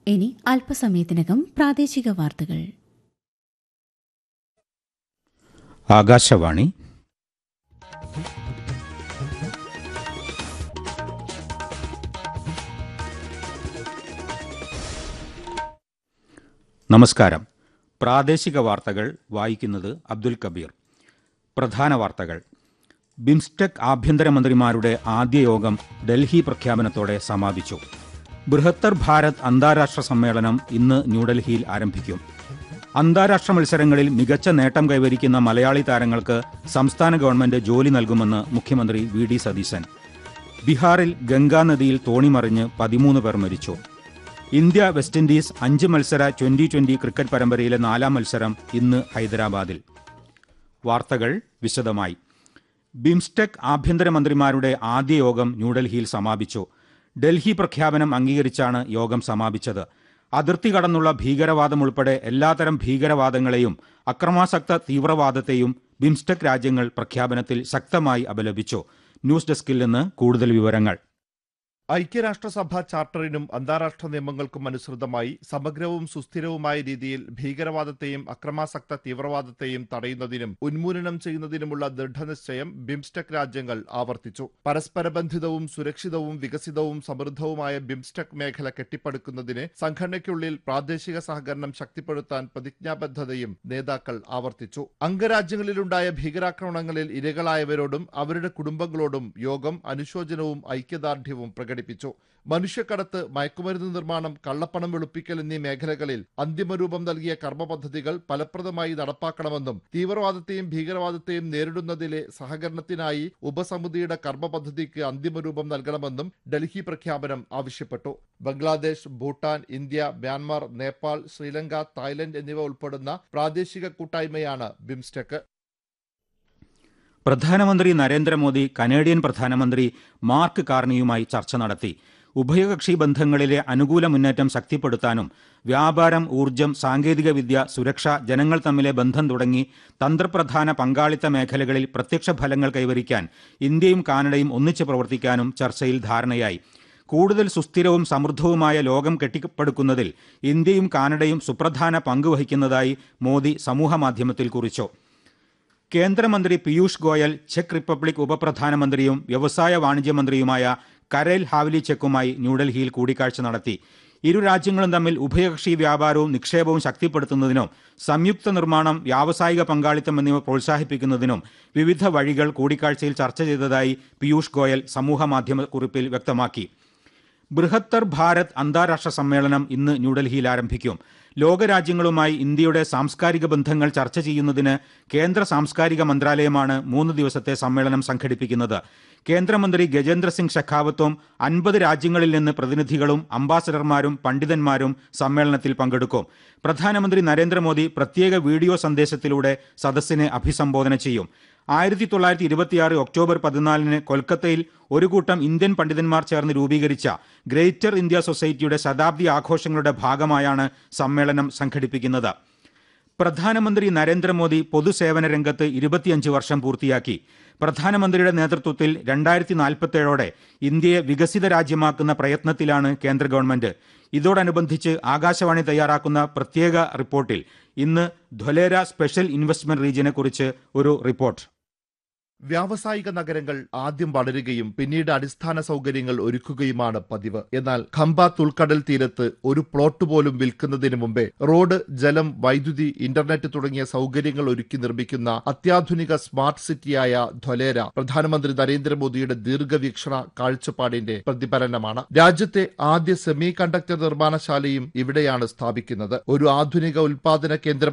ഇനി അല്പസമയത്തിനകം പ്രാദേശിക വാർത്തകൾ ആകാശവാണി നമസ്കാരം പ്രാദേശിക വാർത്തകൾ വായിക്കുന്നത് അബ്ദുൽ കബീർ പ്രധാന വാർത്തകൾ ബിംസ്റ്റെക് ആഭ്യന്തരമന്ത്രിമാരുടെ ആദ്യ യോഗം ഡൽഹി പ്രഖ്യാപനത്തോടെ സമാപിച്ചു ബൃഹത്തർ ഭാരത് അന്താരാഷ്ട്ര സമ്മേളനം ഇന്ന് ന്യൂഡൽഹിയിൽ ആരംഭിക്കും അന്താരാഷ്ട്ര മത്സരങ്ങളിൽ മികച്ച നേട്ടം കൈവരിക്കുന്ന മലയാളി താരങ്ങൾക്ക് സംസ്ഥാന ഗവൺമെന്റ് ജോലി നൽകുമെന്ന് മുഖ്യമന്ത്രി വി ഡി സതീശൻ ബീഹാറിൽ ഗംഗാനദിയിൽ തോണിമറിഞ്ഞ് പതിമൂന്ന് പേർ മരിച്ചു ഇന്ത്യ വെസ്റ്റ് ഇൻഡീസ് അഞ്ച് മത്സര ട്വന്റി ട്വന്റി ക്രിക്കറ്റ് പരമ്പരയിലെ നാലാം മത്സരം ഇന്ന് ഹൈദരാബാദിൽ വാർത്തകൾ വിശദമായി ബിംസ്റ്റെക് ആഭ്യന്തരമന്ത്രിമാരുടെ ആദ്യ യോഗം ന്യൂഡൽഹിയിൽ സമാപിച്ചു ഡൽഹി പ്രഖ്യാപനം അംഗീകരിച്ചാണ് യോഗം സമാപിച്ചത് അതിർത്തി കടന്നുള്ള ഭീകരവാദം ഉൾപ്പെടെ എല്ലാത്തരം ഭീകരവാദങ്ങളെയും അക്രമാസക്ത തീവ്രവാദത്തെയും ബിംസ്റ്റെക് രാജ്യങ്ങൾ പ്രഖ്യാപനത്തിൽ ശക്തമായി അപലപിച്ചു ന്യൂസ് ഡെസ്കിൽ നിന്ന് കൂടുതൽ വിവരങ്ങൾ ഐക്യരാഷ്ട്രസഭ ചാർട്ടറിനും അന്താരാഷ്ട്ര നിയമങ്ങൾക്കും അനുസൃതമായി സമഗ്രവും സുസ്ഥിരവുമായ രീതിയിൽ ഭീകരവാദത്തെയും അക്രമാസക്ത തീവ്രവാദത്തെയും തടയുന്നതിനും ഉന്മൂലനം ചെയ്യുന്നതിനുമുള്ള ദൃഢനിശ്ചയം ബിംസ്റ്റെക് രാജ്യങ്ങൾ ആവർത്തിച്ചു പരസ്പര ബന്ധിതവും സുരക്ഷിതവും വികസിതവും സമൃദ്ധവുമായ ബിംസ്റ്റെക് മേഖല കെട്ടിപ്പടുക്കുന്നതിന് സംഘടനയ്ക്കുള്ളിൽ പ്രാദേശിക സഹകരണം ശക്തിപ്പെടുത്താൻ പ്രതിജ്ഞാബദ്ധതയും നേതാക്കൾ ആവർത്തിച്ചു അംഗരാജ്യങ്ങളിലുണ്ടായ ഭീകരാക്രമണങ്ങളിൽ ഇരകളായവരോടും അവരുടെ കുടുംബങ്ങളോടും യോഗം അനുശോചനവും ഐക്യദാർഢ്യവും പ്രകടിപ്പിച്ചു മനുഷ്യക്കടത്ത് മയക്കുമരുന്ന് നിർമ്മാണം കള്ളപ്പണം വെളുപ്പിക്കൽ എന്നീ മേഖലകളിൽ അന്തിമരൂപം നൽകിയ കർമ്മ പദ്ധതികൾ ഫലപ്രദമായി നടപ്പാക്കണമെന്നും തീവ്രവാദത്തെയും ഭീകരവാദത്തെയും നേരിടുന്നതിലെ സഹകരണത്തിനായി ഉപസമിതിയുടെ കർമ്മ പദ്ധതിക്ക് അന്തിമരൂപം നൽകണമെന്നും ഡൽഹി പ്രഖ്യാപനം ആവശ്യപ്പെട്ടു Bangladesh Bhutan India Myanmar Nepal Sri Lanka Thailand എന്നിവ ഉൾപ്പെടുന്ന പ്രാദേശിക കൂട്ടായ്മയാണ് ബിംസ്റ്റെക് പ്രധാനമന്ത്രി നരേന്ദ്രമോദി കനേഡിയൻ പ്രധാനമന്ത്രി മാർക്ക് കാർണിയുമായി ചർച്ച നടത്തി ഉഭയകക്ഷി ബന്ധങ്ങളിലെ അനുകൂല മുന്നേറ്റം ശക്തിപ്പെടുത്താനും വ്യാപാരം ഊർജ്ജം സാങ്കേതികവിദ്യ സുരക്ഷ ജനങ്ങൾ തമ്മിലെ ബന്ധം തുടങ്ങി തന്ത്രപ്രധാന പങ്കാളിത്ത മേഖലകളിൽ പ്രത്യക്ഷ ഫലങ്ങൾ കൈവരിക്കാൻ ഇന്ത്യയും കാനഡയും ഒന്നിച്ചു പ്രവർത്തിക്കാനും ചർച്ചയിൽ ധാരണയായി കൂടുതൽ സുസ്ഥിരവും സമൃദ്ധവുമായ ലോകം കെട്ടിപ്പടുക്കുന്നതിൽ ഇന്ത്യയും കാനഡയും സുപ്രധാന പങ്ക് വഹിക്കുന്നതായി മോദി സമൂഹമാധ്യമത്തിൽ കുറിച്ചു കേന്ദ്രമന്ത്രി പീയൂഷ് ഗോയൽ ചെക്ക് റിപ്പബ്ലിക് ഉപപ്രധാനമന്ത്രിയും വ്യവസായ വാണിജ്യ മന്ത്രിയുമായ കരേൽ ഹാവ്ലിച്ചെക്കുമായി ന്യൂഡൽഹിയിൽ കൂടിക്കാഴ്ച നടത്തി ഇരു രാജ്യങ്ങളും തമ്മിൽ ഉഭയകക്ഷി വ്യാപാരവും നിക്ഷേപവും ശക്തിപ്പെടുത്തുന്നതിനും സംയുക്ത നിർമ്മാണം വ്യാവസായിക പങ്കാളിത്തം എന്നിവ പ്രോത്സാഹിപ്പിക്കുന്നതിനും വിവിധ വഴികൾ കൂടിക്കാഴ്ചയിൽ ചർച്ച ചെയ്തതായി പീയൂഷ് ഗോയൽ സമൂഹമാധ്യമ കുറിപ്പിൽ വ്യക്തമാക്കി ബൃഹത്തർ ഭാരത് അന്താരാഷ്ട്ര സമ്മേളനം ഇന്ന് ന്യൂഡൽഹിയിൽ ആരംഭിക്കും ലോകരാജ്യങ്ങളുമായി ഇന്ത്യയുടെ സാംസ്കാരിക ബന്ധങ്ങൾ ചർച്ച ചെയ്യുന്നതിന് കേന്ദ്ര സാംസ്കാരിക മന്ത്രാലയമാണ് മൂന്ന് ദിവസത്തെ സമ്മേളനം സംഘടിപ്പിക്കുന്നത് കേന്ദ്രമന്ത്രി ഗജേന്ദ്ര സിംഗ് ഷെഖാവത്തും അൻപത് രാജ്യങ്ങളിൽ നിന്ന് പ്രതിനിധികളും അംബാസഡർമാരും പണ്ഡിതന്മാരും സമ്മേളനത്തിൽ പങ്കെടുക്കും പ്രധാനമന്ത്രി നരേന്ദ്രമോദി പ്രത്യേക വീഡിയോ സന്ദേശത്തിലൂടെ സദസ്സിനെ അഭിസംബോധന ചെയ്യും ആയിരത്തി തൊള്ളായിരത്തി ഇരുപത്തിയാറ് ഒക്ടോബർ പതിനാലിന് കൊൽക്കത്തയിൽ ഒരു കൂട്ടം ഇന്ത്യൻ പണ്ഡിതന്മാർ ചേർന്ന് രൂപീകരിച്ച ഗ്രേറ്റർ ഇന്ത്യ സൊസൈറ്റിയുടെ ശതാബ്ദി ആഘോഷങ്ങളുടെ ഭാഗമായാണ് സമ്മേളനം സംഘടിപ്പിക്കുന്നത് പ്രധാനമന്ത്രി നരേന്ദ്രമോദി പൊതുസേവന രംഗത്ത് ഇരുപത്തിയഞ്ച് വർഷം പൂർത്തിയാക്കി പ്രധാനമന്ത്രിയുടെ നേതൃത്വത്തിൽ രണ്ടായിരത്തി നാൽപ്പത്തേഴോടെ ഇന്ത്യയെ വികസിത രാജ്യമാക്കുന്ന പ്രയത്നത്തിലാണ് കേന്ദ്ര ഗവൺമെന്റ് ഇതോടനുബന്ധിച്ച് ആകാശവാണി തയ്യാറാക്കുന്ന പ്രത്യേക റിപ്പോർട്ടിൽ ഇന്ന് ധൊലേര സ്പെഷ്യൽ ഇൻവെസ്റ്റ്മെന്റ് റീജിയനെക്കുറിച്ച് ഒരു റിപ്പോർട്ട് വ്യാവസായിക നഗരങ്ങൾ ആദ്യം വളരുകയും പിന്നീട് അടിസ്ഥാന സൗകര്യങ്ങൾ ഒരുക്കുകയുമാണ് പതിവ് എന്നാൽ ഖമ്പാത്ത് ഉൾക്കടൽ തീരത്ത് ഒരു പ്ലോട്ട് പോലും വിൽക്കുന്നതിന് മുമ്പേ റോഡ് ജലം വൈദ്യുതി ഇന്റർനെറ്റ് തുടങ്ങിയ സൗകര്യങ്ങൾ ഒരുക്കി നിർമ്മിക്കുന്ന അത്യാധുനിക സ്മാർട്ട് സിറ്റിയായ ധൊലേര പ്രധാനമന്ത്രി നരേന്ദ്രമോദിയുടെ ദീർഘവീക്ഷണ കാഴ്ചപ്പാടിന്റെ പ്രതിഫലനമാണ് രാജ്യത്തെ ആദ്യ സെമി കണ്ടക്ടർ നിർമ്മാണശാലയും ഇവിടെയാണ് സ്ഥാപിക്കുന്നത് ഒരു ആധുനിക ഉൽപാദന കേന്ദ്രം